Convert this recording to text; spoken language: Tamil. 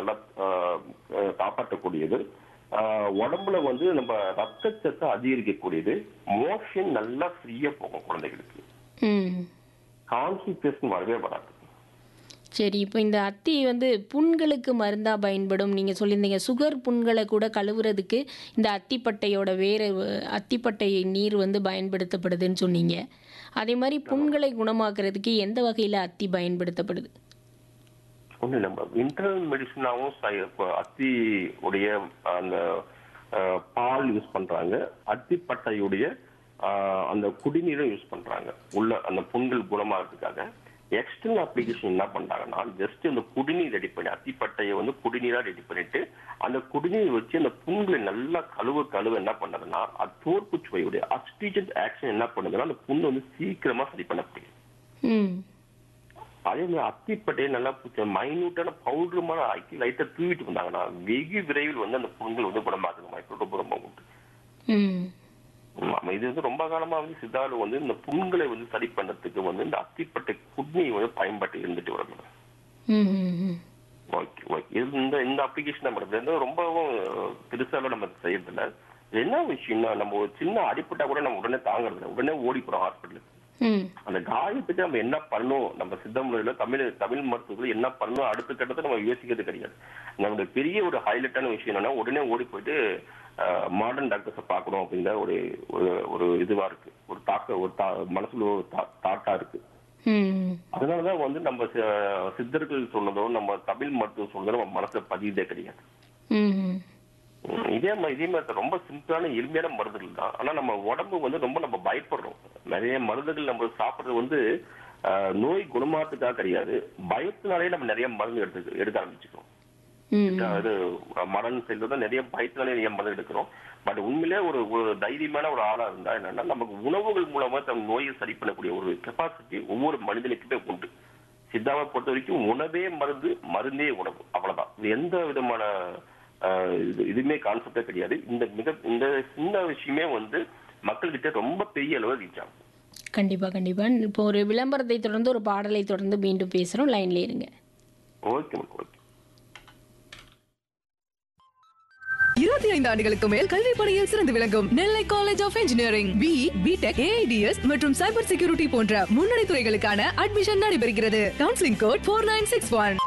நல்லா ஆஹ், ஆஹ், காப்பாற்றக்கூடியது ஆஹ், உடம்புல வந்து நம்ம ரத்தச்சத்தை அதிகரிக்கக்கூடியது மோஷன் நல்லா ஃப்ரீயா போகும் குழந்தைகளுக்கு ம் கான்ஸ்டிபேஷன் வரவே வராது சரி இப்போ இந்த அத்தி வந்து புண்களுக்கு மருந்தா பயன்படும் நீங்கள் சொல்லியிருந்தீங்க சுகர் புண்களை கூட கழுவுறதுக்கு இந்த அத்திப்பட்டையோட வேறு அத்திப்பட்டை நீர் வந்து பயன்படுத்தப்படுதுன்னு சொன்னீங்க அதே மாதிரி புண்களை குணமாக்குறதுக்கு எந்த வகையில் அத்தி பயன்படுத்தப்படுது ஒண்ணு நம்ம இன்டர்னல் மெடிசனாவும் அத்தி உடைய அந்த ஆஹ், பால் யூஸ் பண்றாங்க அத்திப்பட்டையுடைய ஆஹ், அந்த குடிநீரும் யூஸ் பண்றாங்க உள்ள அந்த புண்கள் குணமாகிறதுக்காக எக்ஸ்டர்னல் அப்ளிகேஷன் என்ன பண்றாங்கன்னா ஜஸ்ட் அந்த குடிநீர் ரெடி பண்ணி அத்திப்பட்டையை வந்து குடிநீரா ரெடி பண்ணிட்டு அந்த குடிநீர் வச்சு அந்த புண்களை நல்லா கழுவ கழுவ என்ன பண்ணுதுன்னா அது தோற்புச்சுவையுடைய அஸ்டிஜென்ட் ஆக்ஷன் என்ன பண்ணுதுன்னா அந்த புண்ணு வந்து சீக்கிரமா சரி பண்ண முடியும் ம் அதே மாதிரி அத்திப்பட்டையை நல்லா மைனூட்டான பவுடருமான ஆக்கி லைட்டா தூவிட்டு வந்தாங்கன்னா வெகு விரைவில் வந்து அந்த புண்கள் வந்து குணமாகுது மைக்ரோடோபுரம் உண்டு ம் ஆமா, இது வந்து ரொம்ப காலமா வந்து சித்தாலு வந்து இந்த புண்களை வந்து சரி பண்றதுக்கு வந்து இந்த அத்திப்பட்டை குட்னி வந்து பயன்பாட்டு இருந்துட்டு வரணும் ம் ம் ம் ஓகே ஓகே இது இந்த இந்த அப்ளிகேஷன் நம்ம வந்து ரொம்பவும் பெருசால நம்ம செய்யறதில்ல இது என்ன விஷயம்னா நம்ம ஒரு சின்ன அடிப்பட்டா கூட நம்ம உடனே தாங்குறது இல்ல. உடனே ஓடி போறோம் ஹாஸ்பிட்டலுக்கு ம் அந்த காயத்துக்கு நம்ம என்ன பண்ணணும் நம்ம சித்த முறையில தமிழ் தமிழ் மருத்துவத்தில் என்ன பண்ணணும் அடுத்த கட்டத்தை நம்ம யோசிக்கிறது கிடையாது நம்மளுடைய பெரிய ஒரு ஹைலைட்டான விஷயம் என்னன்னா உடனே ஓடி போயிட்டு மாடர்ன் டாக்டர்ஸை பார்க்கணும் அப்படிங்கிற ஒரு ஒரு- ஒரு இதுவா இருக்கு ஒரு தாக்க ஒரு தா- மனசுல ஒரு தா- தாட்டா இருக்கு ம் அதனாலதான் வந்து நம்ம சி- சித்தர்கள் சொன்னதோ நம்ம தமிழ் மருத்துவம் சொன்னதோ நம்ம மனசுல பதியதே கிடையாது ம் ம் உம் இதே மாதிரி இதே மாதிரி ரொம்ப சிம்பிளான எளிமையான மருந்துகள் தான் ஆனா நம்ம உடம்பு வந்து ரொம்ப நம்ம பயப்படுறோம் நிறைய மருந்துகள் நம்ம சாப்பிடுறது வந்து ஆஹ், நோய் குணமாத்துக்காக கிடையாது பயத்தினாலே நம்ம நிறைய மருந்து எடுத்து எடுக்க ஆரம்பிச்சுக்கிறோம் ம் அது மரண் செல்வது நிறைய பயத்தினாலே நிறைய மருந்து எடுக்கிறோம் பட் உண்மையிலே ஒரு ஒரு தைரியமான ஒரு ஆளா இருந்தா என்னன்னா நமக்கு உணவுகள் மூலமா தம் நோயை சரி பண்ணக்கூடிய ஒரு கெப்பாசிட்டி ஒவ்வொரு மனிதனுக்குமே உண்டு சித்தாவை பொறுத்த வரைக்கும் உணவே மருந்து மருந்தே உணவு அவ்வளவுதான் இது எந்த விதமான ஆஹ், இது இதுவுமே கான்செப்டே கிடையாது இந்த மிக இந்த சின்ன விஷயமே வந்து மக்கள்கிட்ட ரொம்ப பெரிய அளவு ரீச் ஆகும் கண்டிப்பாக கண்டிப்பாக இப்போ ஒரு விளம்பரத்தை தொடர்ந்து ஒரு பாடலை தொடர்ந்து மீண்டும் பேசுகிறோம் லைன்ல இருங்க ஓகே ஓகே இருபத்தி ஐந்து ஆண்டுகளுக்கு மேல் கல்வி பணியில் சிறந்து விளங்கும் Nellai college of engineering B B Tech AIDS மற்றும் சைபர் செக்யூரிட்டி போன்ற முன்னணி துறைகளுக்கான அட்மிஷன் நடைபெறுகிறது counselling code four nine six one